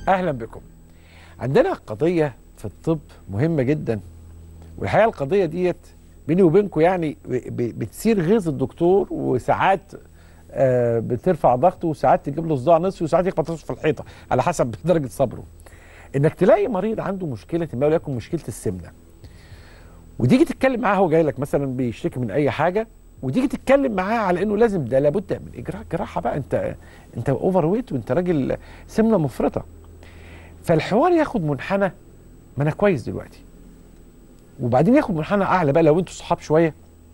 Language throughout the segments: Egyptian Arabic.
اهلا بكم عندنا قضيه في الطب مهمه جدا والحقيقه القضيه ديت بيني وبينكم يعني ب- ب- بتثير غيظ الدكتور وساعات آه، بترفع ضغطه وساعات تجيب له صداع نصفي وساعات يخبط راسه في الحيطه على حسب درجه صبره انك تلاقي مريض عنده مشكله ما وليكن مشكله السمنه وتيجي تتكلم معاه هو جاي لك مثلا بيشتكي من اي حاجه وتيجي تتكلم معاه على انه لازم ده لابد من اجراء جراحه بقى انت انت اوفر ويت وانت راجل سمنه مفرطه فالحوار ياخد منحنى ما انا كويس دلوقتي وبعدين ياخد منحنى اعلى بقى لو انتوا صحاب شويه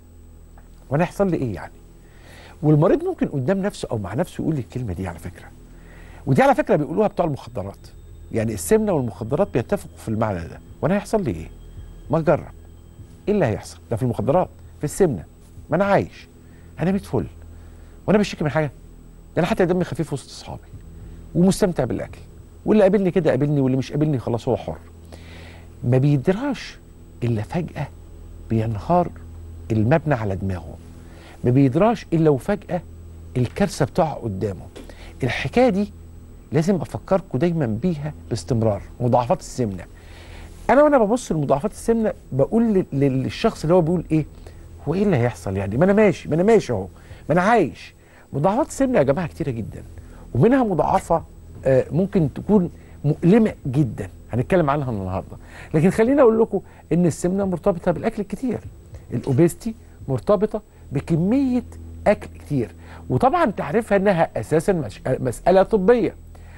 وانا هيحصل لي ايه يعني والمريض ممكن قدام نفسه او مع نفسه يقول لي الكلمه دي على فكره ودي على فكره بيقولوها بتوع المخدرات يعني السمنه والمخدرات بيتفقوا في المعنى ده وانا هيحصل لي ايه ما اجرب ايه اللي هيحصل ده في المخدرات في السمنه ما انا عايش انا 100 فل وانا بشتكي من حاجه ده انا حتى دمي خفيف وسط اصحابي ومستمتع بالاكل واللي قابلني كده قابلني واللي مش قابلني خلاص هو حر ما بيدراش الا فجاه بينهار المبنى على دماغه ما بيدراش الا وفجاه الكارثه بتقع قدامه الحكايه دي لازم افكركم دايما بيها باستمرار مضاعفات السمنه انا وانا ببص لمضاعفات السمنه بقول لل- للشخص اللي هو بيقول ايه هو ايه اللي هيحصل يعني ما انا ماشي ما انا ماشي اهو ما انا عايش مضاعفات السمنه يا جماعه كتيره جدا ومنها مضاعفه آه، ممكن تكون مؤلمه جدا هنتكلم عنها النهارده لكن خليني اقول لكم ان السمنه مرتبطه بالاكل الكتير الاوبيستي مرتبطه بكميه اكل كتير وطبعا تعرفها انها اساسا مش- مساله طبيه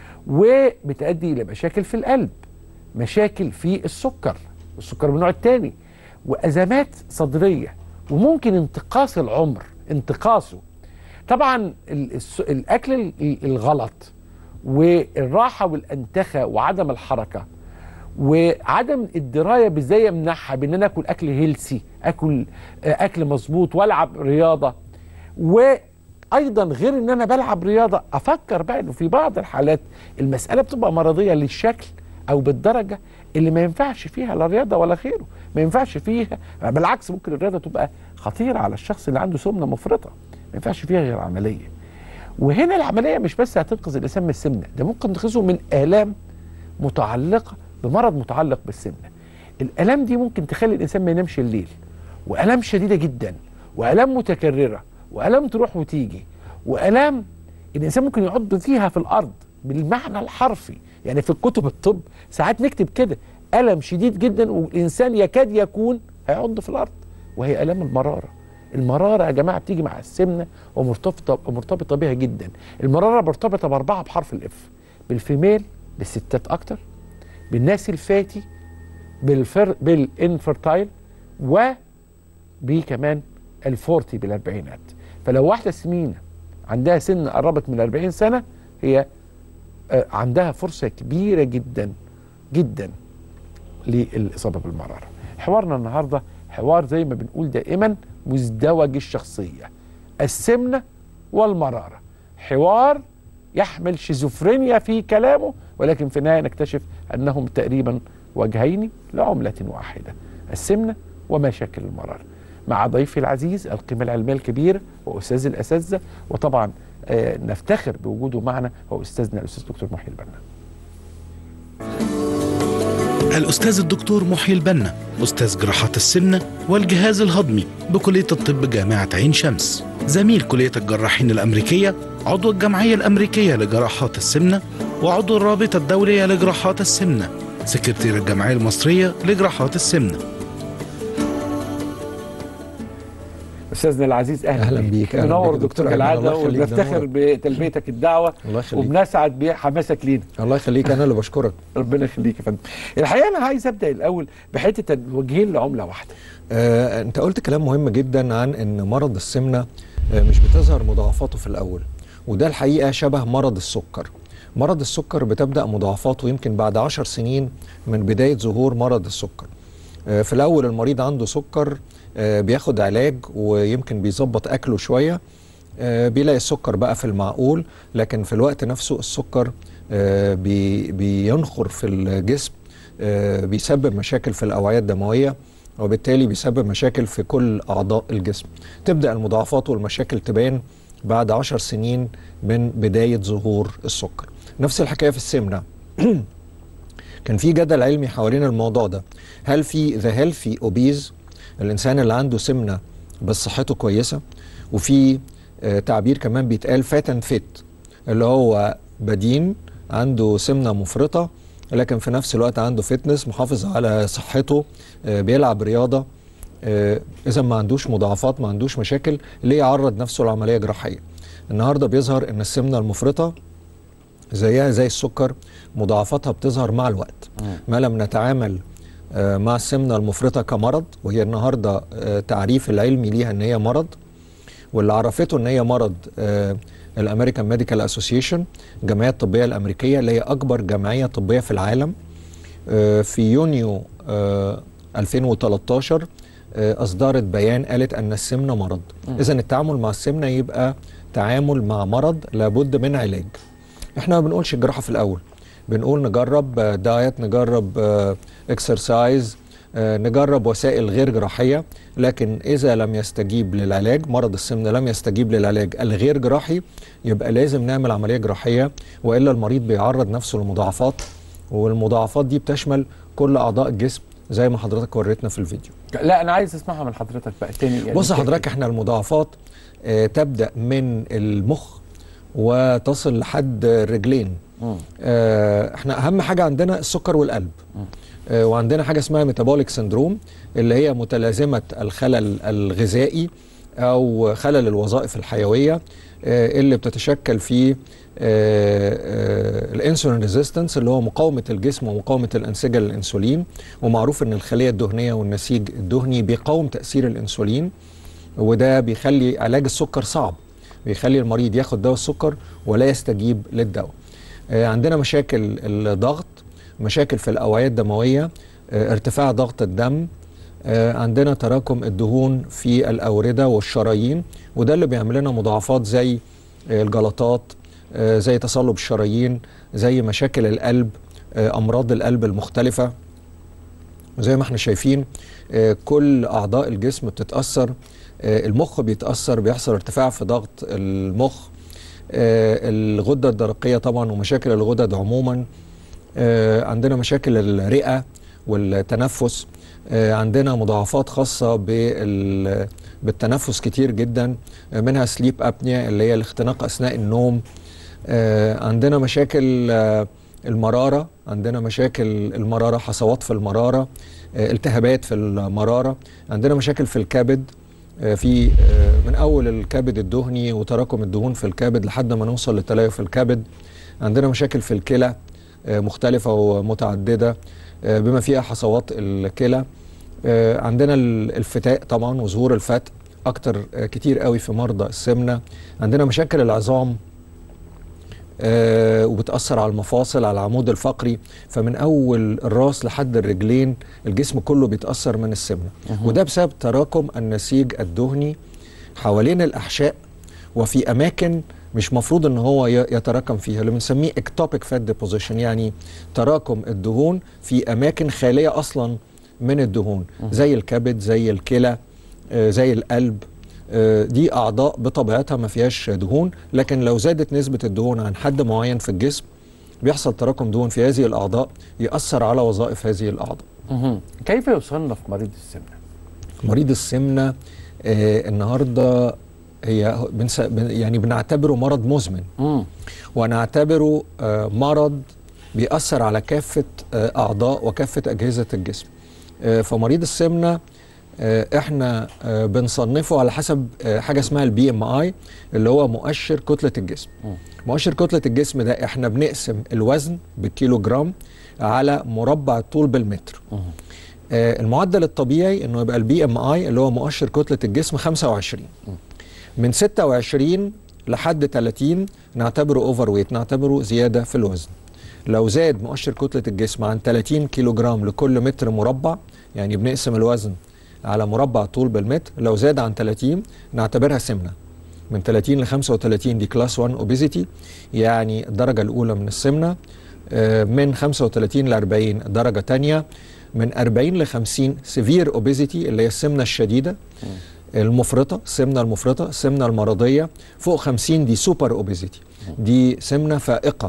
وبتؤدي الى مشاكل في القلب مشاكل في السكر السكر من النوع الثاني وازمات صدريه وممكن انتقاص العمر انتقاصه طبعا ال- الس- الاكل ال- الغلط والراحه والانتخه وعدم الحركه وعدم الدرايه بازاي امنعها بان انا اكل اكل هيلسي اكل آه، اكل مظبوط والعب رياضه وايضا غير ان انا بلعب رياضه افكر بقى انه في بعض الحالات المساله بتبقى مرضيه للشكل او بالدرجه اللي ما ينفعش فيها لا رياضه ولا غيره ما ينفعش فيها بالعكس ممكن الرياضه تبقى خطيره على الشخص اللي عنده سمنه مفرطه ما ينفعش فيها غير عمليه وهنا العمليه مش بس هتنقذ الانسان من السمنه ده ممكن تنقذه من الام متعلقه بمرض متعلق بالسمنه الالام دي ممكن تخلي الانسان ما ينامش الليل والام شديده جدا والام متكرره والام تروح وتيجي والام الانسان ممكن يعض فيها في الارض بالمعنى الحرفي يعني في الكتب الطب ساعات نكتب كده الم شديد جدا والانسان يكاد يكون هيعض في الارض وهي الام المراره المراره يا جماعه بتيجي مع السمنه ومرتبطه مرتبطه بها جدا المراره مرتبطه باربعه بحرف الاف بالفيميل للستات اكتر بالناس الفاتي بالفر بالانفرتايل و بكمان الفورتي بالاربعينات فلو واحده سمينه عندها سن قربت من 40 سنه هي آه، عندها فرصه كبيره جدا جدا للاصابه بالمراره حوارنا النهارده حوار زي ما بنقول دائما مزدوج الشخصيه السمنه والمراره حوار يحمل شيزوفرينيا في كلامه ولكن في النهايه نكتشف انهم تقريبا وجهين لعمله واحده السمنه ومشاكل المراره مع ضيفي العزيز القيمه العلميه الكبيره واستاذ الاساتذه وطبعا آه، نفتخر بوجوده معنا هو استاذنا الاستاذ دكتور محي البنا الأستاذ الدكتور محي البنا أستاذ جراحات السمنة والجهاز الهضمي بكلية الطب جامعة عين شمس زميل كلية الجراحين الأمريكية عضو الجمعية الأمريكية لجراحات السمنة وعضو الرابطة الدولية لجراحات السمنة سكرتير الجمعية المصرية لجراحات السمنة استاذنا العزيز اهلا, أهلا بيك، أهلا منور بيك يا دكتور دكتور أيمن، كالعاده الله يخليك، ده وبنفتخر نور. بتلبيتك الدعوه الله يخليك وبنسعد بحماسك لينا الله يخليك انا اللي بشكرك ربنا يخليك يا فندم الحقيقه انا عايز ابدا الاول بحته وجهين لعمله واحده آه، انت قلت كلام مهم جدا عن ان مرض السمنه آه، مش بتظهر مضاعفاته في الاول وده الحقيقه شبه مرض السكر مرض السكر بتبدا مضاعفاته يمكن بعد عشر سنين من بدايه ظهور مرض السكر آه، في الاول المريض عنده سكر آه، بياخد علاج ويمكن بيظبط اكله شويه آه، بيلاقي السكر بقى في المعقول لكن في الوقت نفسه السكر آه، بي- بينخر في الجسم آه، بيسبب مشاكل في الاوعيه الدمويه وبالتالي بيسبب مشاكل في كل اعضاء الجسم تبدا المضاعفات والمشاكل تبان بعد عشر سنين من بدايه ظهور السكر نفس الحكايه في السمنه كان في جدل علمي حوالين الموضوع ده هل في ذا هيلثي اوبيز الانسان اللي عنده سمنه بس صحته كويسه وفي آه، تعبير كمان بيتقال فات اند فيت اللي هو بدين عنده سمنه مفرطه لكن في نفس الوقت عنده فتنس محافظ على صحته آه، بيلعب رياضه آه، اذا ما عندوش مضاعفات ما عندوش مشاكل ليه يعرض نفسه لعمليه جراحيه النهارده بيظهر ان السمنه المفرطه زيها زي السكر مضاعفاتها بتظهر مع الوقت ما لم نتعامل آه، مع السمنه المفرطه كمرض وهي النهارده آه، تعريف العلمي ليها ان هي مرض واللي عرفته ان هي مرض الامريكان ميديكال اسوسيشن الجمعيه الطبيه الامريكيه اللي هي اكبر جمعيه طبيه في العالم آه، في يونيو آه، 2013 آه، اصدرت بيان قالت ان السمنه مرض اذا التعامل مع السمنه يبقى تعامل مع مرض لابد من علاج احنا ما بنقولش الجراحه في الاول بنقول نجرب آه، دايت نجرب آه، اكسرسايز آه، نجرب وسائل غير جراحيه لكن اذا لم يستجيب للعلاج مرض السمنه لم يستجيب للعلاج الغير جراحي يبقى لازم نعمل عمليه جراحيه والا المريض بيعرض نفسه لمضاعفات والمضاعفات دي بتشمل كل اعضاء الجسم زي ما حضرتك وريتنا في الفيديو لا انا عايز اسمعها من حضرتك بقى تاني يعني بص تاني. حضرتك احنا المضاعفات آه، تبدا من المخ وتصل لحد الرجلين مم. آه، احنا اهم حاجه عندنا السكر والقلب آه، وعندنا حاجه اسمها ميتابوليك سندروم اللي هي متلازمه الخلل الغذائي او خلل الوظائف الحيويه آه، اللي بتتشكل في الانسولين ريزيستنس اللي هو مقاومه الجسم ومقاومه الانسجه للانسولين ومعروف ان الخليه الدهنيه والنسيج الدهني بيقاوم تاثير الانسولين وده بيخلي علاج السكر صعب بيخلي المريض ياخد دواء السكر ولا يستجيب للدواء آه، عندنا مشاكل الضغط مشاكل في الأوعية الدموية آه، ارتفاع ضغط الدم آه، عندنا تراكم الدهون في الأوردة والشرايين وده اللي بيعمل لنا مضاعفات زي آه، الجلطات آه، زي تصلب الشرايين زي مشاكل القلب آه، أمراض القلب المختلفة زي ما احنا شايفين آه، كل أعضاء الجسم بتتأثر آه، المخ بيتأثر بيحصل ارتفاع في ضغط المخ آه، الغدة الدرقية طبعا ومشاكل الغدد عموما آه، عندنا مشاكل الرئة والتنفس آه، عندنا مضاعفات خاصة بال- بالتنفس كتير جدا آه، منها سليب أبنيا اللي هي الاختناق أثناء النوم آه، عندنا مشاكل آه، المرارة عندنا مشاكل المرارة حصوات في المرارة آه، التهابات في المرارة عندنا مشاكل في الكبد آه، في آه، من أول الكبد الدهني وتراكم الدهون في الكبد لحد ما نوصل لتليف الكبد عندنا مشاكل في الكلى آه، مختلفة ومتعددة آه، بما فيها حصوات الكلى آه، عندنا ال- الفتاء طبعا وظهور الفتق أكتر آه، كتير قوي في مرضى السمنة عندنا مشاكل العظام آه، وبتأثر على المفاصل على العمود الفقري فمن أول الراس لحد الرجلين الجسم كله بيتأثر من السمنة وده بسبب تراكم النسيج الدهني حوالين الأحشاء وفي أماكن مش مفروض ان هو ي- يتراكم فيها اللي بنسميه اكتوبيك فات ديبوزيشن يعني تراكم الدهون في اماكن خاليه اصلا من الدهون زي الكبد زي الكلى آه، زي القلب آه، دي اعضاء بطبيعتها ما فيهاش دهون لكن لو زادت نسبه الدهون عن حد معين في الجسم بيحصل تراكم دهون في هذه الاعضاء ياثر على وظائف هذه الاعضاء مهم. كيف يصنف مريض السمنه؟ مريض السمنه آه النهارده هي بنس... بن- يعني بنعتبره مرض مزمن مم. ونعتبره آه، مرض بيأثر على كافة آه، أعضاء وكافة أجهزة الجسم آه، فمريض السمنة آه، احنا آه، بنصنفه على حسب آه، حاجة اسمها البي ام اي اللي هو مؤشر كتلة الجسم مؤشر كتلة الجسم ده احنا بنقسم الوزن بالكيلو جرام على مربع الطول بالمتر آه، المعدل الطبيعي انه يبقى البي ام اي اللي هو مؤشر كتلة الجسم 25 من 26 لحد 30 نعتبره اوفر ويت نعتبره زياده في الوزن لو زاد مؤشر كتله الجسم عن 30 كيلو جرام لكل متر مربع يعني بنقسم الوزن على مربع طول بالمتر لو زاد عن 30 نعتبرها سمنه من 30 ل 35 دي كلاس 1 اوبيزيتي يعني الدرجه الاولى من السمنه آه، من 35 ل 40 درجه ثانيه من 40 ل 50 سيفير اوبيزيتي اللي هي السمنه الشديده المفرطه السمنه المفرطه السمنه المرضيه فوق 50 دي سوبر اوبيزيتي دي سمنه فائقه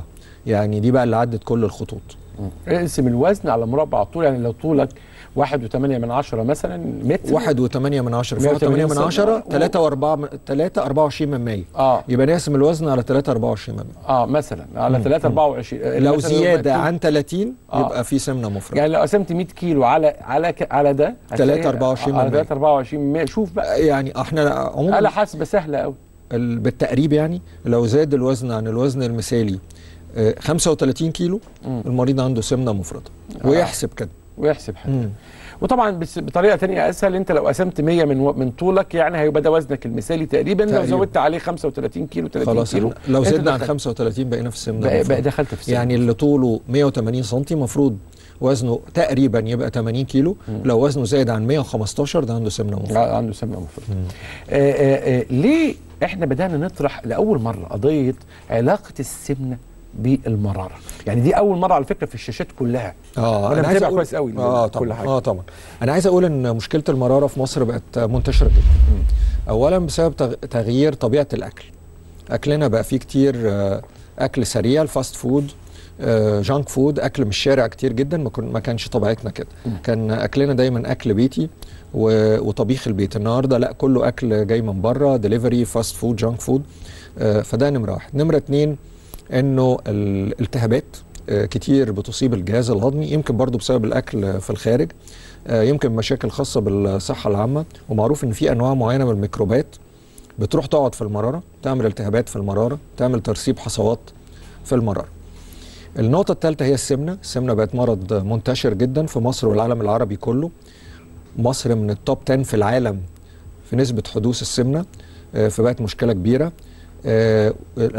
يعني دي بقى اللي عدت كل الخطوط اقسم الوزن على مربع الطول يعني لو طولك واحد وثمانية من عشرة مثلا متر واحد وثمانية من عشرة فوق 180 8 من عشرة سنة. تلاتة وأربعة تلاتة أربعة وعشرين من مية اه يبقى نقسم الوزن على تلاتة أربعة وعشرين من مية اه مثلا على 3 24 لو مثلاً زيادة بقى- عن 30 آه. يبقى في سمنة مفرطة يعني لو قسمت 100 كيلو على على ك... على ده هتلاقي- 24 على من مية. 3 24 من مية. شوف بقى يعني احنا عموما آلة حاسبة سهلة قوي ال- بالتقريب يعني لو زاد الوزن عن الوزن المثالي آه، 35 كيلو مم. المريض عنده سمنة مفرطة ويحسب كده ويحسب حاجة مم. وطبعا بس بطريقه تانية اسهل انت لو قسمت 100 من و... من طولك يعني هيبقى ده وزنك المثالي تقريبا, لو تقريباً. زودت عليه 35 كيلو 30 خلاص كيلو إحنا لو أنت زدنا عن دخلت- 35 بقينا في السمنة بقى, بقى المفرطة دخلت في السن يعني اللي طوله 180 سم المفروض وزنه تقريبا يبقى 80 كيلو لو وزنه زايد عن 115 ده عنده سمنة مفرطة آه، عنده سمنه مفرطه آه آه آه ليه احنا بدانا نطرح لاول مره قضيه علاقه السمنه بالمراره يعني دي اول مره على فكره في الشاشات كلها اه أنا عايز متابع أقول- كويس قوي اه كل طبعا حاجة. اه طبعا انا عايز اقول ان مشكله المراره في مصر بقت منتشره جدا اولا بسبب تغ- تغيير طبيعه الاكل اكلنا بقى فيه كتير آه، اكل سريع الفاست فود آه، جانك فود اكل من الشارع كتير جدا ما, كن ما كانش طبيعتنا كده كان اكلنا دايما اكل بيتي و- وطبيخ البيت النهارده لا كله اكل جاي من بره دليفري فاست فود جانك فود آه، فده نمره واحد نمره اتنين انه الالتهابات آه، كتير بتصيب الجهاز الهضمي يمكن برضو بسبب الاكل في الخارج آه، يمكن مشاكل خاصه بالصحه العامه ومعروف ان في انواع معينه من الميكروبات بتروح تقعد في المراره تعمل التهابات في المراره تعمل ترسيب حصوات في المراره النقطة الثالثة هي السمنة، السمنة بقت مرض منتشر جدا في مصر والعالم العربي كله. مصر من التوب 10 في العالم في نسبة حدوث السمنة آه، فبقت مشكلة كبيرة. آه،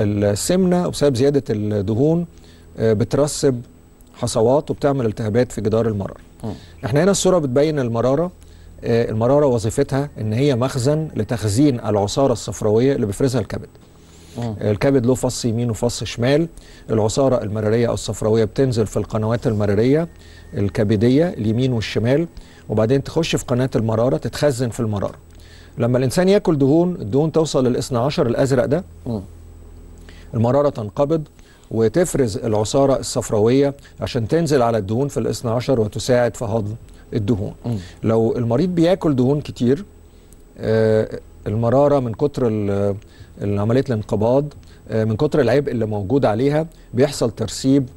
السمنة بسبب زيادة الدهون آه، بترسب حصوات وبتعمل التهابات في جدار المرارة. مم. احنا هنا الصورة بتبين المرارة آه، المرارة وظيفتها ان هي مخزن لتخزين العصارة الصفراوية اللي بيفرزها الكبد. مم. الكبد له فص يمين وفص شمال العصارة المرارية أو الصفراوية بتنزل في القنوات المرارية الكبدية اليمين والشمال وبعدين تخش في قناة المرارة تتخزن في المرارة لما الإنسان يأكل دهون الدهون توصل للاثنى عشر الأزرق ده مم. المرارة تنقبض وتفرز العصارة الصفراوية عشان تنزل على الدهون في الاثنى عشر وتساعد في هضم الدهون مم. لو المريض بياكل دهون كتير آه، المرارة من كتر ال- عملية الانقباض آه، من كتر العبء اللي موجود عليها بيحصل ترسيب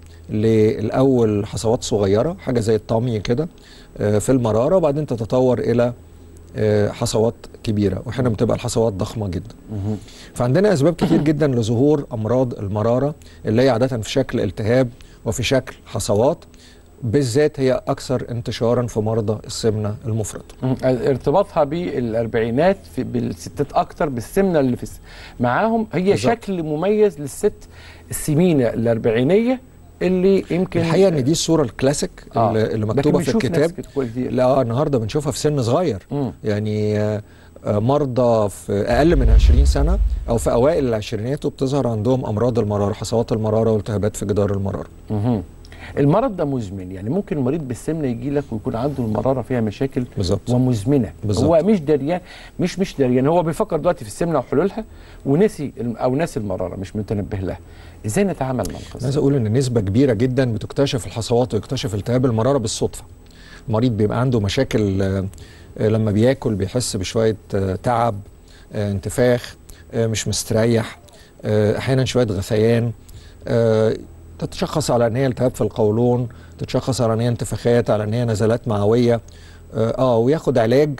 للأول حصوات صغيرة حاجة زي الطمي كده آه، في المرارة وبعدين تتطور إلى آه، حصوات كبيرة وأحيانا بتبقى الحصوات ضخمة جدا مم. فعندنا اسباب كتير جدا لظهور امراض المراره اللي هي عاده في شكل التهاب وفي شكل حصوات بالذات هي اكثر انتشارا في مرضى السمنه المفرطه مم. ارتباطها بالاربعينات في بالستات اكتر بالسمنه اللي في الس... معاهم هي بالظبط. شكل مميز للست السمينه الاربعينيه اللي يمكن الحقيقه ان دي الصوره الكلاسيك آه. اللي, اللي لكن مكتوبه في بنشوف ناس الكتاب كده كتير. لا النهارده بنشوفها في سن صغير مم. يعني آه، آه، مرضى في اقل من 20 سنه او في اوائل العشرينات وبتظهر عندهم امراض المراره حصوات المراره والتهابات في جدار المراره مهم. المرض ده مزمن يعني ممكن المريض بالسمنه يجي لك ويكون عنده المراره فيها مشاكل بالظبط ومزمنه بالظبط. هو مش دريان مش مش دريان هو بيفكر دلوقتي في السمنه وحلولها ونسي الم- او ناسي المراره مش متنبه لها ازاي نتعامل مع القصه عايز اقول ان نسبه كبيره جدا بتكتشف الحصوات ويكتشف التهاب المراره بالصدفه المريض بيبقى عنده مشاكل آه، آه، لما بياكل بيحس بشويه آه، تعب آه، انتفاخ آه، مش مستريح آه، احيانا شويه غثيان آه، تتشخص على ان هي التهاب في القولون تتشخص على ان هي انتفاخات على ان هي نزلات معويه اه آه، وياخد علاج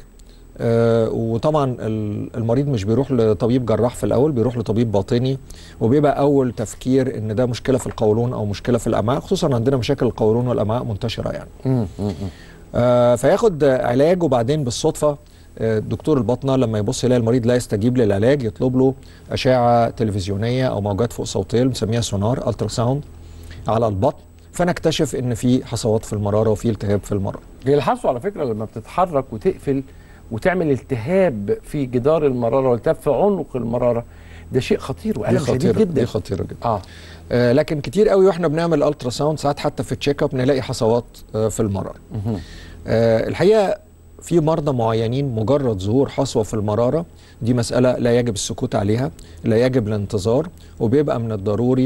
آه وطبعا ال- المريض مش بيروح لطبيب جراح في الاول بيروح لطبيب باطني وبيبقى اول تفكير ان ده مشكله في القولون او مشكله في الامعاء خصوصا عندنا مشاكل القولون والامعاء منتشره يعني مم. مم. آه فياخد علاج وبعدين بالصدفه آه، دكتور الباطنه لما يبص يلاقي المريض لا يستجيب للعلاج يطلب له اشعه تلفزيونيه او موجات فوق صوتيه بنسميها سونار الترا ساوند على البطن فنكتشف ان في حصوات في المراره وفي التهاب في المراره بيلحظوا على فكره لما بتتحرك وتقفل وتعمل التهاب في جدار المراره والتهاب في عنق المراره ده شيء خطير دي والم شديد خطيره جدا دي خطيره جدا اه آه لكن كتير قوي واحنا بنعمل الترا ساوند ساعات حتى في التشيك اب نلاقي حصوات آه في المراره مهم. آه الحقيقه في مرضى معينين مجرد ظهور حصوه في المراره دي مساله لا يجب السكوت عليها لا يجب الانتظار وبيبقى من الضروري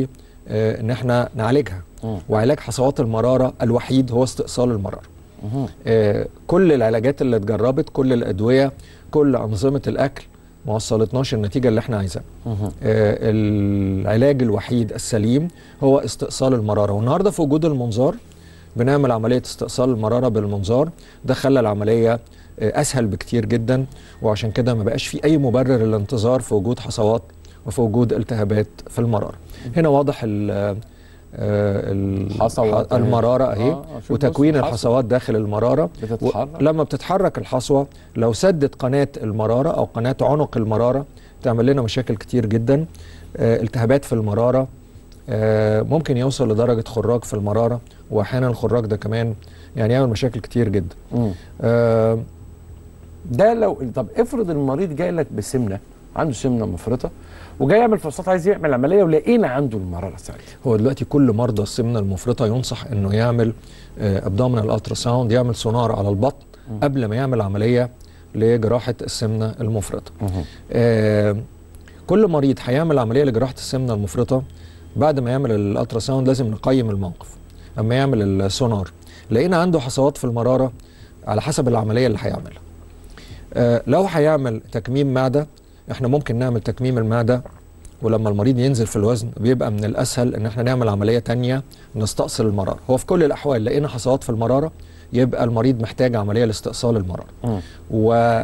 آه، ان احنا نعالجها وعلاج حصوات المراره الوحيد هو استئصال المراره آه، كل العلاجات اللي اتجربت كل الادويه كل انظمه الاكل ما وصلتناش النتيجه اللي احنا عايزينها آه، العلاج الوحيد السليم هو استئصال المراره والنهارده في وجود المنظار بنعمل عمليه استئصال المراره بالمنظار ده خلى العمليه آه، اسهل بكتير جدا وعشان كده ما بقاش في اي مبرر للانتظار في وجود حصوات وفي وجود التهابات في المراره هنا واضح ال آه، ال- حصوات أهي. المراره اهي آه، شوف بص وتكوين الحصوة. الحصوات داخل المراره بتتحرك. و- لما بتتحرك الحصوه لو سدت قناه المراره او قناه عنق المراره تعمل لنا مشاكل كتير جدا آه، التهابات في المراره آه، ممكن يوصل لدرجه خراج في المراره واحيانا الخراج ده كمان يعني يعمل مشاكل كتير جدا مم. آه، ده لو طب افرض المريض جاي لك بسمنه عنده سمنه مفرطه وجاي يعمل فحوصات عايز يعمل عمليه ولقينا عنده المراره ساعتها هو دلوقتي كل مرضى السمنه المفرطه ينصح انه يعمل ابدومينال الترا ساوند يعمل سونار على البطن قبل ما يعمل عمليه لجراحه السمنه المفرطه آه، كل مريض هيعمل عمليه لجراحه السمنه المفرطه بعد ما يعمل الالترا ساوند لازم نقيم الموقف اما يعمل السونار لقينا عنده حصوات في المراره على حسب العمليه اللي هيعملها آه، لو هيعمل تكميم معده احنا ممكن نعمل تكميم المعده ولما المريض ينزل في الوزن بيبقى من الاسهل ان احنا نعمل عمليه تانية نستأصل المراره هو في كل الاحوال لقينا حصوات في المراره يبقى المريض محتاج عمليه لاستئصال المراره مم. و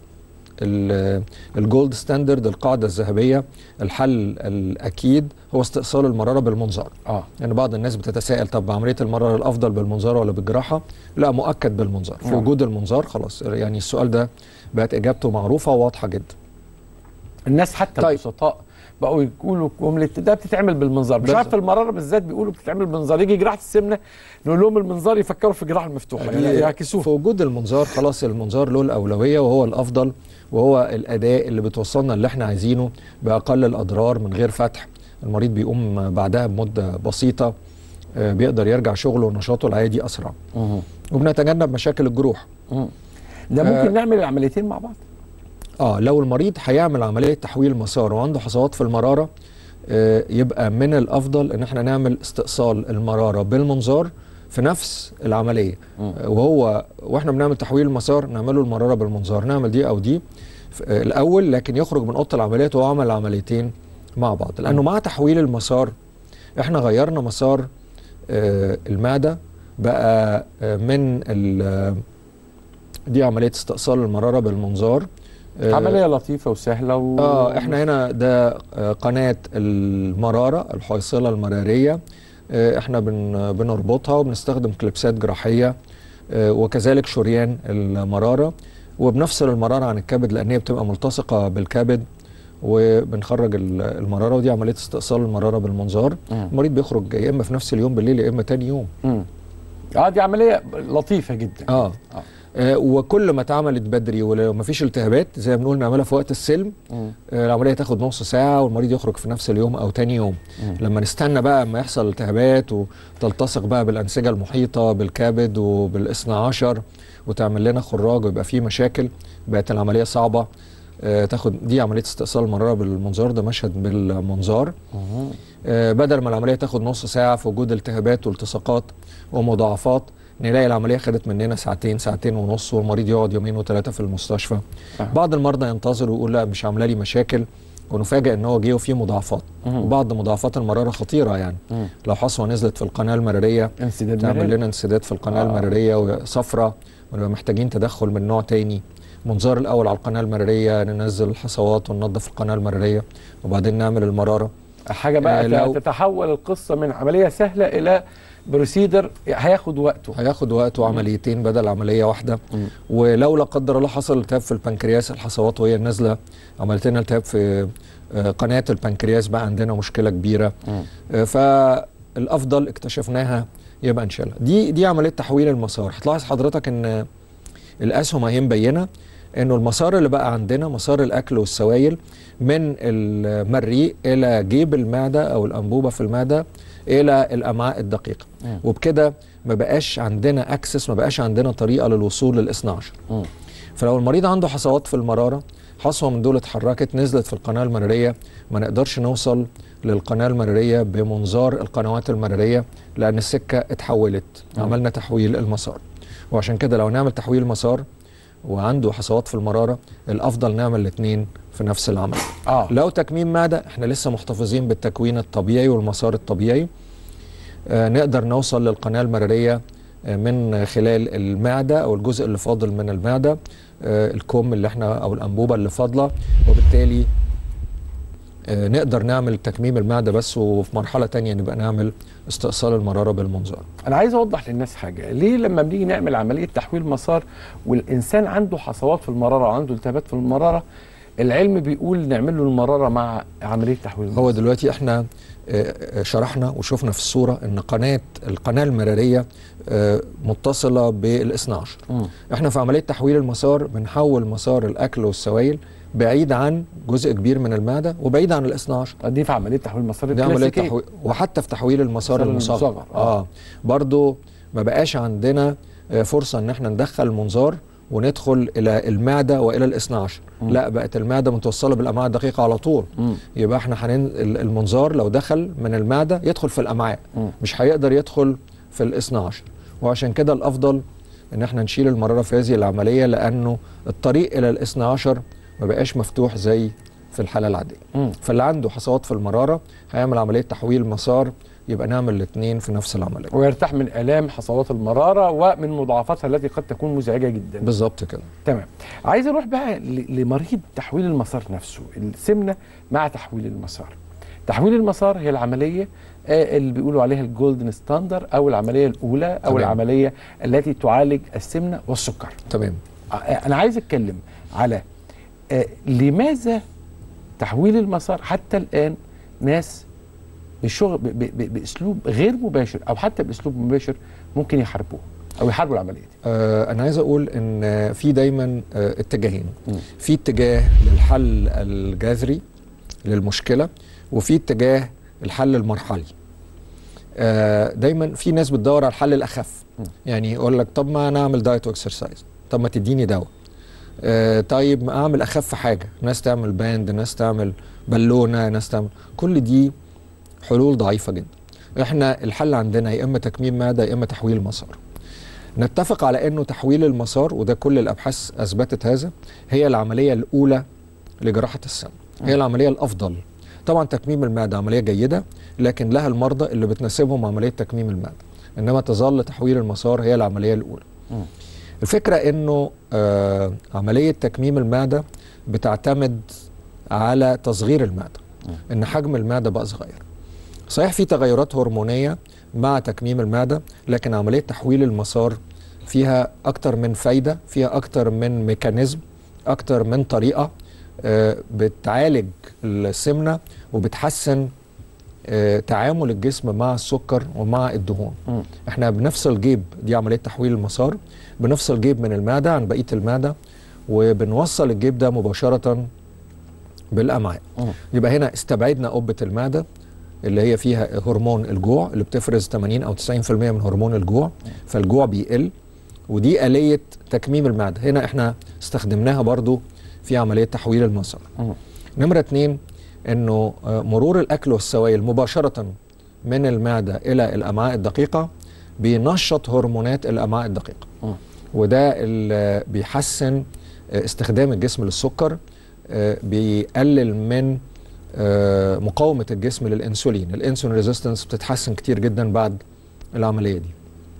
ال- الجولد ستاندرد القاعده الذهبيه الحل الاكيد هو استئصال المراره بالمنظار اه يعني بعض الناس بتتساءل طب عمليه المراره الافضل بالمنظار ولا بالجراحه لا مؤكد بالمنظار في نعم. وجود المنظار خلاص يعني السؤال ده بقت اجابته معروفه وواضحه جدا الناس حتى طيب. البسطاء بقوا يقولوا جمله ده بتتعمل بالمنظار مش بالظبط. عارف المراره بالذات بيقولوا بتتعمل بالمنظار يجي جراحه السمنه نقول لهم المنظار يفكروا في الجراحه المفتوحه يعني في يعكسوها وجود المنظار خلاص المنظار له الاولويه وهو الافضل وهو الاداء اللي بتوصلنا اللي احنا عايزينه باقل الاضرار من غير فتح المريض بيقوم بعدها بمده بسيطه آه، بيقدر يرجع شغله ونشاطه العادي اسرع مم. وبنتجنب مشاكل الجروح مم. ده ممكن آه. نعمل العمليتين مع بعض اه لو المريض هيعمل عمليه تحويل مسار وعنده حصوات في المراره آه يبقى من الافضل ان احنا نعمل استئصال المراره بالمنظار في نفس العمليه آه وهو واحنا بنعمل تحويل المسار نعمله المراره بالمنظار نعمل دي او دي ف- آه الاول لكن يخرج من اوضه العمليات وهو عمل العمليتين مع بعض لانه مع تحويل المسار احنا غيرنا مسار آه المعده بقى آه من ال- دي عمليه استئصال المراره بالمنظار آه، عمليه لطيفه وسهله و... اه احنا هنا ده آه، قناه المراره الحويصله المراريه آه، احنا بن بنربطها وبنستخدم كليبسات جراحيه آه، وكذلك شريان المراره وبنفصل المراره عن الكبد لان هي بتبقى ملتصقه بالكبد وبنخرج ال- المراره ودي عمليه استئصال المراره بالمنظار مم. المريض بيخرج يا اما في نفس اليوم بالليل يا اما تاني يوم مم. اه دي عمليه لطيفه جدا اه, آه. آه وكل ما اتعملت بدري ولو ما فيش التهابات زي ما بنقول نعملها في وقت السلم مم. آه، العمليه تاخد نص ساعه والمريض يخرج في نفس اليوم او تاني يوم مم. لما نستنى بقى اما يحصل التهابات وتلتصق بقى بالانسجه المحيطه بالكبد وبالاثنى عشر وتعمل لنا خراج ويبقى فيه مشاكل بقت العمليه صعبه آه، تاخد دي عمليه استئصال المراره بالمنظار ده مشهد بالمنظار مم. آه، بدل ما العمليه تاخد نص ساعه في وجود التهابات والتصاقات ومضاعفات نلاقي العمليه خدت مننا ساعتين ساعتين ونص والمريض يقعد يومين وثلاثه في المستشفى آه. بعض المرضى ينتظر ويقول لا مش عامله لي مشاكل ونفاجئ ان هو جه وفيه مضاعفات مم. وبعض مضاعفات المراره خطيره يعني مم. لو حصوه نزلت في القناه المراريه انسداد تعمل مراري. لنا انسداد في القناه آه. آه. المراريه وصفرة ونبقى محتاجين تدخل من نوع تاني منظار الاول على القناه المراريه ننزل الحصوات وننظف القناه المراريه وبعدين نعمل المراره حاجه بقى آه، لو- تتحول القصه من عمليه سهله الى بروسيدر هياخد وقته هياخد وقته عمليتين بدل عمليه واحده مم. ولو لا قدر الله حصل التهاب في البنكرياس الحصوات وهي نازله عملت لنا التهاب في آه، قناه البنكرياس بقى عندنا مشكله كبيره مم. آه، فالافضل اكتشفناها يبقى نشيلها دي دي عمليه تحويل المسار هتلاحظ حضرتك ان الاسهم اهي مبينه انه المسار اللي بقى عندنا مسار الاكل والسوائل من المريء الى جيب المعده او الانبوبه في المعده الى الامعاء الدقيقه مم. وبكده ما بقاش عندنا اكسس ما بقاش عندنا طريقه للوصول للاثنى عشر مم. فلو المريض عنده حصوات في المراره حصوه من دول اتحركت نزلت في القناه المراريه ما نقدرش نوصل للقناه المراريه بمنظار القنوات المراريه لان السكه اتحولت مم. عملنا تحويل المسار وعشان كده لو نعمل تحويل مسار وعنده حصوات في المراره الافضل نعمل الاثنين في نفس العمل اه لو تكميم معده احنا لسه محتفظين بالتكوين الطبيعي والمسار الطبيعي آه نقدر نوصل للقناه المراريه آه من خلال المعده او الجزء اللي فاضل من المعده آه الكم اللي احنا او الانبوبه اللي فاضله وبالتالي آه نقدر نعمل تكميم المعده بس وفي مرحله تانية نبقى نعمل استئصال المراره بالمنظار انا عايز اوضح للناس حاجه ليه لما بنيجي نعمل عمليه تحويل مسار والانسان عنده حصوات في المراره وعنده التهابات في المراره العلم بيقول نعمل له المراره مع عمليه تحويل هو المسار. دلوقتي احنا آه، آه، شرحنا وشفنا في الصوره ان قناه القناه المراريه آه، متصله بالاثنى عشر مم. احنا في عمليه تحويل المسار بنحول مسار الاكل والسوائل بعيد عن جزء كبير من المعده وبعيد عن الاثنى عشر دي في عمليه تحويل مسار دي عمليه الكلاسيكية. تحويل وحتى في تحويل المسار المسار المصغر المصغر، آه. اه برضو ما بقاش عندنا آه، فرصه ان احنا ندخل منظار وندخل الى المعده والى الاثنى عشر مم. لا بقت المعده متوصله بالامعاء الدقيقه على طول مم. يبقى احنا حنن ال- المنظار لو دخل من المعده يدخل في الامعاء مم. مش هيقدر يدخل في الاثنى عشر وعشان كده الافضل ان احنا نشيل المراره في هذه العمليه لانه الطريق الى الاثنى عشر ما بقاش مفتوح زي في الحاله العاديه مم. فاللي عنده حصوات في المراره هيعمل عمليه تحويل مسار يبقى نعمل الاثنين في نفس العمليه ويرتاح من الام حصوات المراره ومن مضاعفاتها التي قد تكون مزعجه جدا بالظبط كده تمام عايز اروح بقى ل- لمريض تحويل المسار نفسه السمنه مع تحويل المسار تحويل المسار هي العمليه آه، اللي بيقولوا عليها الجولدن ستاندر او العمليه الاولى او تمام. العمليه التي تعالج السمنه والسكر تمام آه، انا عايز اتكلم على آه، لماذا تحويل المسار حتى الان ناس بشغل ب- ب- ب- باسلوب غير مباشر او حتى باسلوب مباشر ممكن يحاربوه او يحاربوا العمليه دي آه انا عايز اقول ان في دايما آه اتجاهين مم. في اتجاه للحل الجذري للمشكله وفي اتجاه الحل المرحلي آه دايما في ناس بتدور على الحل الاخف مم. يعني يقول لك طب ما انا اعمل دايت واكسرسايز طب ما تديني دواء آه طيب ما اعمل اخف حاجه ناس تعمل باند ناس تعمل بالونه ناس تعمل كل دي حلول ضعيفه جدا احنا الحل عندنا يا اما تكميم معده يا اما تحويل مسار نتفق على انه تحويل المسار وده كل الابحاث اثبتت هذا هي العمليه الاولى لجراحه السمنه هي العمليه الافضل طبعا تكميم المعده عمليه جيده لكن لها المرضى اللي بتناسبهم عمليه تكميم المعده انما تظل تحويل المسار هي العمليه الاولى مم. الفكره انه آه عمليه تكميم المعده بتعتمد على تصغير المعده ان حجم المعده بقى صغير صحيح في تغيرات هرمونيه مع تكميم المعده لكن عمليه تحويل المسار فيها اكتر من فايده فيها اكتر من ميكانيزم اكتر من طريقه آه، بتعالج السمنه وبتحسن آه، تعامل الجسم مع السكر ومع الدهون مم. احنا بنفصل جيب دي عمليه تحويل المسار بنفصل جيب من المعده عن بقيه المعده وبنوصل الجيب ده مباشره بالامعاء مم. يبقى هنا استبعدنا قبه المعده اللي هي فيها هرمون الجوع اللي بتفرز 80 او 90% من هرمون الجوع فالجوع بيقل ودي آلية تكميم المعدة هنا احنا استخدمناها برضو في عملية تحويل المسار مم. نمرة اتنين انه آه، مرور الاكل والسوائل مباشرة من المعدة الى الامعاء الدقيقة بينشط هرمونات الامعاء الدقيقة مم. وده اللي بيحسن آه، استخدام الجسم للسكر آه، بيقلل من آه، مقاومة الجسم للانسولين الانسولين ريزيستنس بتتحسن كتير جدا بعد العملية دي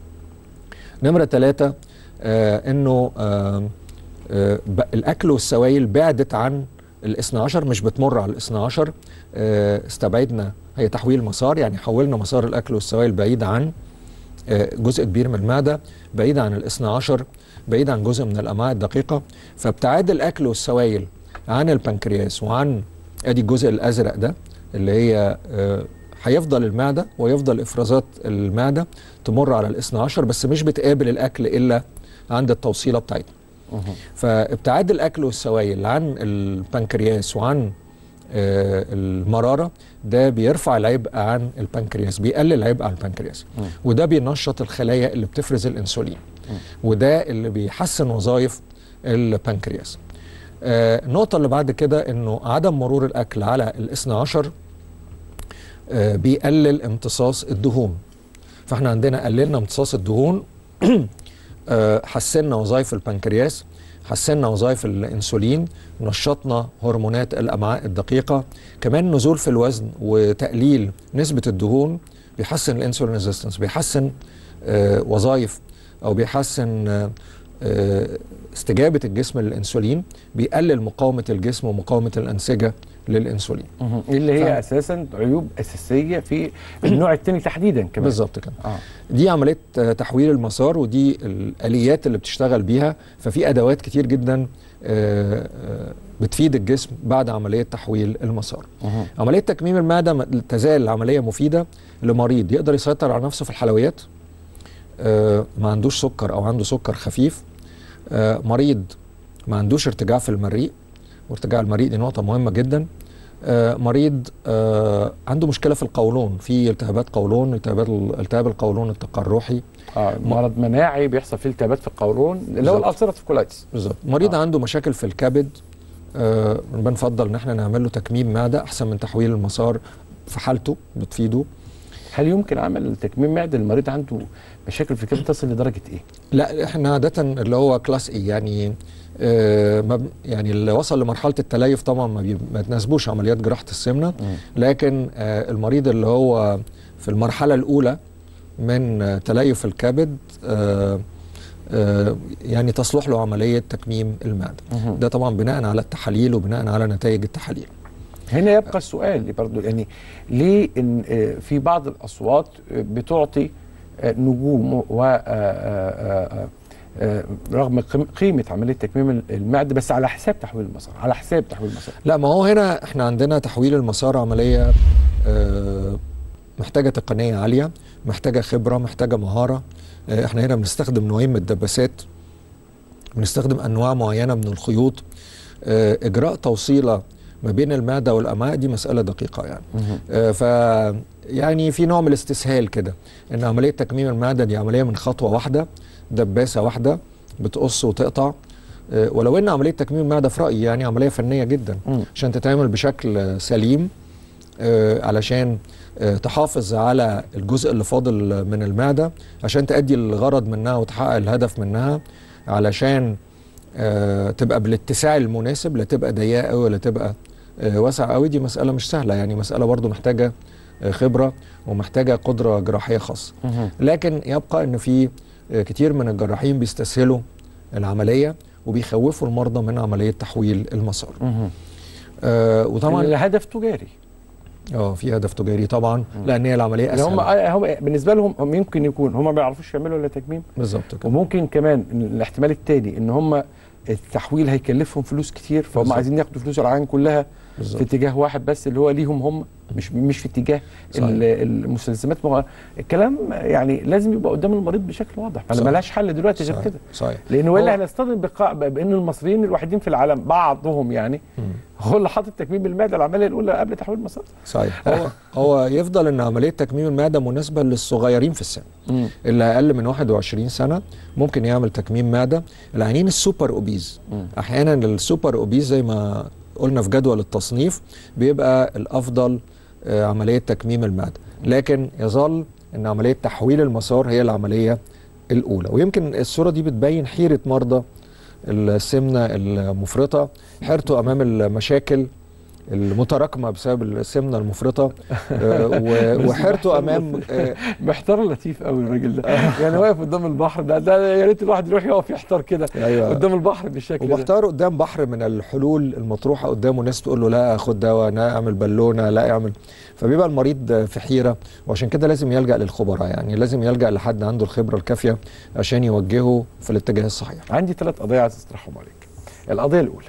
نمرة ثلاثة آه انه آه آه ب- الاكل والسوائل بعدت عن الاثنى عشر مش بتمر على الاثنى عشر آه استبعدنا هي تحويل مسار يعني حولنا مسار الاكل والسوائل بعيد عن آه جزء كبير من المعدة بعيد عن الاثنى عشر بعيد عن جزء من الامعاء الدقيقة فابتعاد الاكل والسوائل عن البنكرياس وعن ادي الجزء الازرق ده اللي هي آه، هيفضل المعده ويفضل افرازات المعده تمر على الاثنى عشر بس مش بتقابل الاكل الا عند التوصيله بتاعتنا مم. فابتعاد الاكل والسوائل عن البنكرياس وعن آه، المراره ده بيرفع العبء عن البنكرياس بيقلل العبء عن البنكرياس مم. وده بينشط الخلايا اللي بتفرز الانسولين مم. وده اللي بيحسن وظائف البنكرياس آه النقطه اللي بعد كده انه عدم مرور الاكل على الاثنى عشر آه بيقلل امتصاص الدهون فاحنا عندنا قللنا امتصاص الدهون آه حسنا وظائف البنكرياس حسنا وظائف الانسولين نشطنا هرمونات الامعاء الدقيقه كمان نزول في الوزن وتقليل نسبه الدهون بيحسن الانسولين ريزيستنس بيحسن آه وظائف او بيحسن آه آه استجابه الجسم للانسولين بيقلل مقاومه الجسم ومقاومه الانسجه للانسولين اللي هي ف- اساسا عيوب اساسيه في النوع الثاني تحديدا كمان بالظبط كده اه دي عمليه آه، تحويل المسار ودي الاليات اللي بتشتغل بيها ففي ادوات كتير جدا آه، آه، بتفيد الجسم بعد عمليه تحويل المسار مهم. عمليه تكميم المعده م- تزال عمليه مفيده لمريض يقدر يسيطر على نفسه في الحلويات آه، ما عندوش سكر او عنده سكر خفيف آه، مريض ما عندوش ارتجاع في المريء وارتجاع المريء دي نقطه مهمه جدا آه، مريض آه، عنده مشكله في القولون في التهابات قولون التهابات التهاب القولون التقرحي اه مرض مناعي بيحصل فيه التهابات في القولون اللي هو بالظبط. الالسرات كولايتس بالظبط مريض آه. آه. عنده مشاكل في الكبد آه بنفضل ان احنا نعمل له تكميم معده احسن من تحويل المسار في حالته بتفيده هل يمكن عمل تكميم معده المريض عنده مشاكل في الكبد تصل لدرجه ايه؟ لا احنا عاده اللي هو كلاس اي يعني آه ما ب- يعني اللي وصل لمرحله التليف طبعا ما, بي ما تناسبوش عمليات جراحه السمنه لكن آه المريض اللي هو في المرحله الاولى من آه تليف الكبد آه آه يعني تصلح له عمليه تكميم المعده مهم. ده طبعا بناء على التحاليل وبناء على نتائج التحاليل هنا يبقى السؤال برضو يعني ليه ان آه، في بعض الاصوات آه، بتعطي آه، نجوم و آه، آه، آه، آه، رغم قيم- قيمه عمليه تكميم المعده بس على حساب تحويل المسار على حساب تحويل المسار لا ما هو هنا احنا عندنا تحويل المسار عملية آه، محتاجة تقنية عالية محتاجة خبرة محتاجة مهارة آه، احنا هنا بنستخدم نوعين من الدباسات بنستخدم انواع معينة من الخيوط آه، اجراء توصيلة ما بين المعدة والامعاء دي مسألة دقيقة يعني آه، ف يعني في نوع من الاستسهال كده ان عملية تكميم المعدة دي عملية من خطوة واحدة دباسة واحدة بتقص وتقطع آه، ولو ان عملية تكميم المعدة في رأيي يعني عملية فنية جدا مم. عشان تتعمل بشكل آه، سليم آه، علشان آه، تحافظ على الجزء اللي فاضل من المعدة عشان تأدي الغرض منها وتحقق الهدف منها علشان آه، تبقى بالاتساع المناسب لا تبقى ضيقة قوي ولا تبقى آه، واسعة قوي دي مسألة مش سهلة يعني مسألة برضو محتاجة آه، خبرة ومحتاجة قدرة جراحية خاصة مهم. لكن يبقى ان في آه، كتير من الجراحين بيستسهلوا العملية وبيخوفوا المرضى من عملية تحويل المسار مهم. آه وطبعا الهدف تجاري اه في هدف تجاري طبعا لان هي العمليه يعني هم اسهل هم بالنسبه لهم هم يمكن يكون هم ما بيعرفوش يعملوا الا تكميم بالظبط كده وممكن كمان إن الاحتمال التاني ان هم التحويل هيكلفهم فلوس كتير فهم بالظبط. عايزين ياخدوا فلوس العيان كلها في بالظبط اتجاه واحد بس اللي هو ليهم هم مش مش في اتجاه صحيح. ال- المستلزمات مغ... الكلام يعني لازم يبقى قدام المريض بشكل واضح ما صح. ملهاش حل دلوقتي غير صحيح. كده صحيح لان هو- والا هنصطدم بقاء بان المصريين الوحيدين في العالم بعضهم يعني مم. هو اللي حاطط تكميم المعده العمليه الاولى قبل تحويل المسار صحيح هو هو يفضل ان عمليه تكميم المعده مناسبه للصغيرين في السن اللي اقل من 21 سنه ممكن يعمل تكميم معده العيانين السوبر اوبيز مم. احيانا السوبر اوبيز زي ما قلنا في جدول التصنيف بيبقى الافضل آه، عمليه تكميم المعده لكن يظل ان عمليه تحويل المسار هي العمليه الاولى ويمكن الصوره دي بتبين حيره مرضى السمنه المفرطه حيرته امام المشاكل المتراكمه بسبب السمنه المفرطه آه، و- وحيرته امام آه، محتار لطيف قوي الراجل ده يعني واقف قدام البحر ده ده يا ريت الواحد يروح يقف يحتار كده أيوة. قدام البحر بالشكل ده ومحتار قدام بحر من الحلول المطروحه قدامه ناس تقول له لا خد دواء لا اعمل بالونه لا اعمل فبيبقى المريض في حيره وعشان كده لازم يلجا للخبراء يعني لازم يلجا لحد عنده الخبره الكافيه عشان يوجهه في الاتجاه الصحيح عندي ثلاث قضايا عايز اطرحهم عليك القضيه الاولى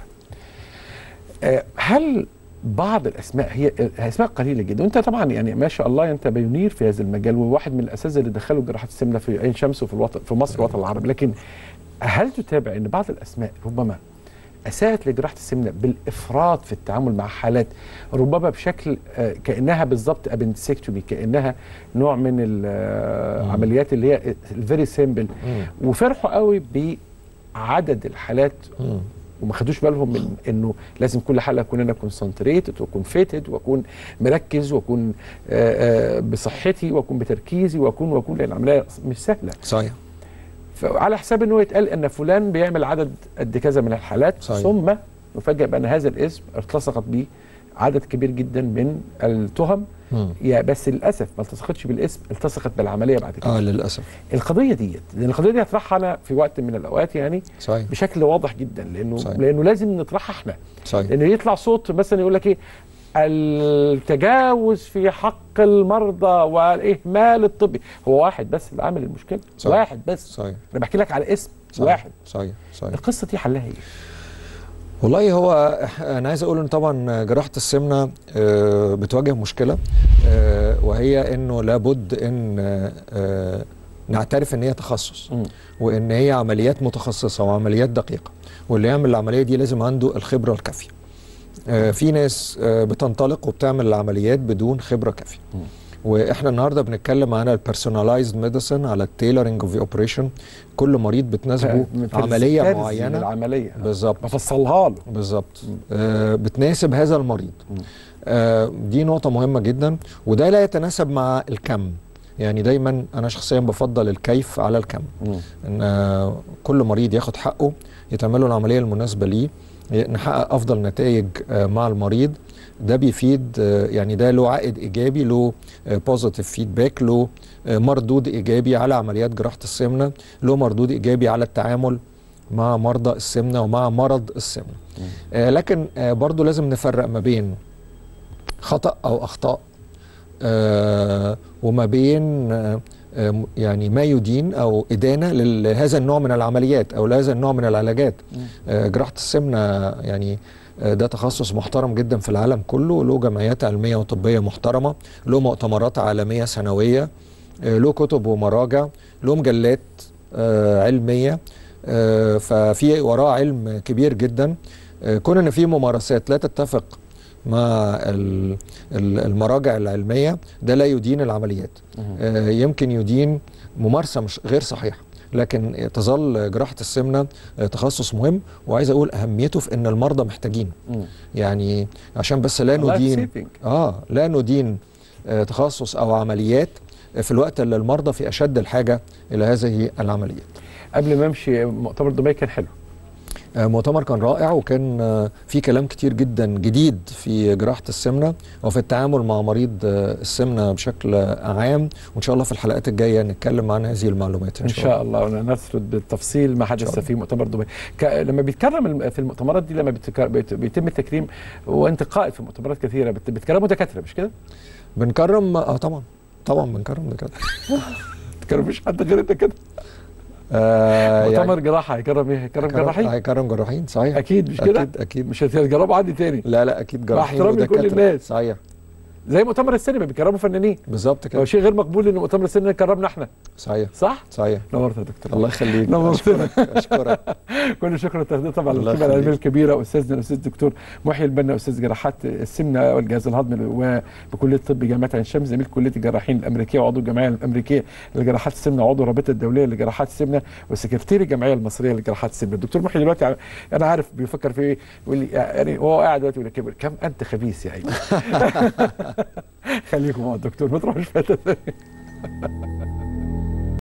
آه، هل بعض الاسماء هي اسماء قليله جدا وانت طبعا يعني ما شاء الله انت بيونير في هذا المجال وواحد من الاساتذه اللي دخلوا جراحه السمنه في عين شمس وفي الوطن في مصر والوطن العربي لكن هل تتابع ان بعض الاسماء ربما اساءت لجراحه السمنه بالافراط في التعامل مع حالات ربما بشكل آه، كانها بالظبط ابندسكتومي كانها نوع من العمليات اللي هي الفيري سيمبل وفرحوا قوي بعدد الحالات مم. وما خدوش بالهم من انه لازم كل حلقه اكون انا كونسنتريتد واكون فيتد واكون مركز واكون آه، آه، بصحتي واكون بتركيزي واكون واكون لان العمليه مش سهله صحيح فعلى حساب انه يتقال ان فلان بيعمل عدد قد كذا من الحالات صحيح. ثم نفاجئ بان هذا الاسم التصقت به عدد كبير جدا من التهم مم. يا بس للاسف ما التصقتش بالاسم التصقت بالعمليه بعد كده اه للاسف القضيه ديت لان القضيه دي هطرحها انا في وقت من الاوقات يعني صحيح بشكل واضح جدا لانه صحيح. لانه لازم نطرحها احنا صحيح لان يطلع صوت مثلا يقول لك ايه التجاوز في حق المرضى والاهمال الطبي هو واحد بس اللي عامل المشكله صحيح. واحد بس صحيح انا بحكي لك على اسم صحيح. واحد صحيح صحيح القصه دي حلها ايه والله هو انا عايز اقول ان طبعا جراحه السمنه آه، بتواجه مشكله آه، وهي انه لابد ان آه، نعترف ان هي تخصص مم. وان هي عمليات متخصصه وعمليات دقيقه واللي يعمل العمليه دي لازم عنده الخبره الكافيه آه، في ناس آه، بتنطلق وبتعمل العمليات بدون خبره كافيه مم. واحنا النهارده بنتكلم عن البيرسوناليزد ميديسن على التيلرنج اوف اوبريشن كل مريض بتناسبه ترز- عمليه ترز معينه العمليه بالظبط بفصلها له بالظبط آه بتناسب هذا المريض مم. آه دي نقطة مهمة جدا وده لا يتناسب مع الكم يعني دايما أنا شخصيا بفضل الكيف على الكم مم. إن آه كل مريض ياخد حقه يتعمل له العملية المناسبة ليه نحقق أفضل نتائج آه مع المريض ده بيفيد آه يعني ده له عائد إيجابي له بوزيتيف فيدباك له آه مردود إيجابي على عمليات جراحة السمنة له مردود إيجابي على التعامل مع مرضى السمنة ومع مرض السمنة آه لكن آه برضو لازم نفرق ما بين خطأ أو أخطاء آه وما بين آه آه يعني ما يدين أو إدانة لهذا النوع من العمليات أو لهذا النوع من العلاجات آه جراحة السمنة يعني آه ده تخصص محترم جدا في العالم كله له جمعيات علمية وطبية محترمة له مؤتمرات عالمية سنوية آه له كتب ومراجع له مجلات آه علمية آه ففي وراه علم كبير جدا آه كون ان في ممارسات لا تتفق مع ال- ال- المراجع العلميه ده لا يدين العمليات آه يمكن يدين ممارسه مش غير صحيحه لكن تظل جراحه السمنه آه، تخصص مهم وعايز اقول اهميته في ان المرضى محتاجين مم. يعني عشان بس لا Life ندين saving. اه لا ندين آه تخصص او عمليات آه، في الوقت اللي المرضى في اشد الحاجه الى هذه العمليات قبل ما امشي مؤتمر دبي كان حلو آه، مؤتمر كان رائع وكان آه، في كلام كتير جدا جديد في جراحة السمنة وفي التعامل مع مريض آه، السمنة بشكل آه، عام وإن شاء الله في الحلقات الجاية نتكلم عن هذه المعلومات ان شاء الله ونسرد بالتفصيل ما حدث الله. في مؤتمر دبي ك... لما بيتكرم الم- في المؤتمرات دي لما بيتك... بيت... بيتم التكريم وانت قائد في مؤتمرات كثيره بت... بتكرموا دكاتره مش كده؟ بنكرم اه طبعا طبعا بنكرم ده كده ما تكرموش حد غير انت كده آه مؤتمر جراحه هيكرم ايه؟ هيكرم هيكرم- جراحين هيكرم جراحين صحيح اكيد مش كده؟ اكيد اكيد مش هتجربوا عندي تاني لا لا اكيد جراحين احترامي لكل ودكاترة. الناس. صحيح زي مؤتمر السينما بيكرموا فنانين بالظبط هو كده شيء غير مقبول ان مؤتمر السينما يكرمنا احنا صحيح صح؟ صحيح نورت يا دكتور الله يخليك نورتنا. اشكرك اشكرك كل شكر والتقدير طبعا الله للقيمه العلميه يخليك. الكبيره استاذنا الاستاذ الدكتور محيي البنا استاذ جراحات السمنه والجهاز الهضمي وبكليه الطب جامعه عين شمس زميل كليه الجراحين الامريكيه وعضو الجمعيه الامريكيه لجراحات السمنه وعضو الرابطه الدوليه لجراحات السمنه وسكرتير الجمعيه المصريه لجراحات السمنه الدكتور محيي دلوقتي ع- انا عارف بيفكر في ايه يقول لي يعني هو قاعد دلوقتي يقول لي كم انت خبيث يا عيني خليكم مع الدكتور ما تروحوش في حته ثانيه